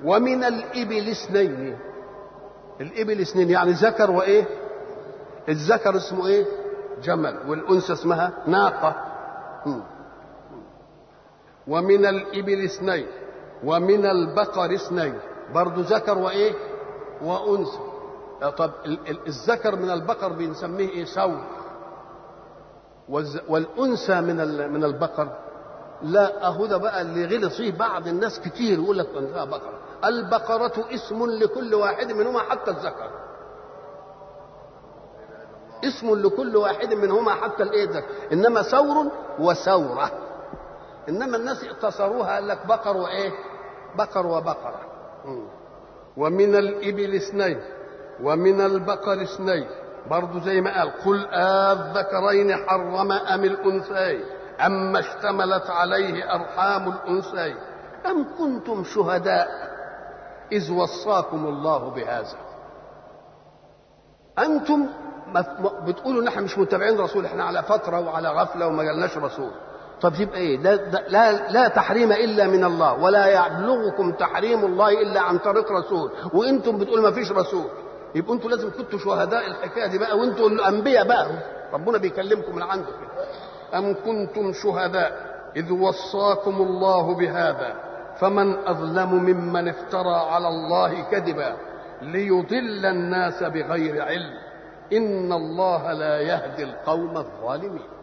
ومن الإبل اثنين الإبل اثنين يعني ذكر وإيه الذكر اسمه إيه جمل والأنثى اسمها ناقة م. ومن الإبل اثنين ومن البقر اثنين برضو ذكر وإيه وأنثى طب الذكر من البقر بنسميه إيه ثور والأنثى من من البقر لا اهو ده بقى اللي غلط فيه بعض الناس كتير يقول لك انها بقره البقره اسم لكل واحد منهما حتى الذكر اسم لكل واحد منهما حتى الايه الذكر انما ثور وثوره انما الناس اقتصروها قال لك بقر وايه بقر وبقره ومن الابل اثنين ومن البقر اثنين برضه زي ما قال قل الذكرين حرم ام الانثيين أما اشتملت عليه أرحام الأنثيين أم كنتم شهداء إذ وصاكم الله بهذا أنتم بتقولوا نحن مش متابعين رسول احنا على فترة وعلى غفلة وما جالناش رسول طب يبقى ايه لا, لا, لا تحريم الا من الله ولا يبلغكم تحريم الله الا عن طريق رسول وانتم بتقولوا ما فيش رسول يبقى انتم لازم كنتوا شهداء الحكايه دي بقى وانتم الانبياء بقى ربنا بيكلمكم من عنده كده أم كنتم شهداء إذ وصاكم الله بهذا فمن أظلم ممن افترى على الله كذبا ليضل الناس بغير علم إن الله لا يهدي القوم الظالمين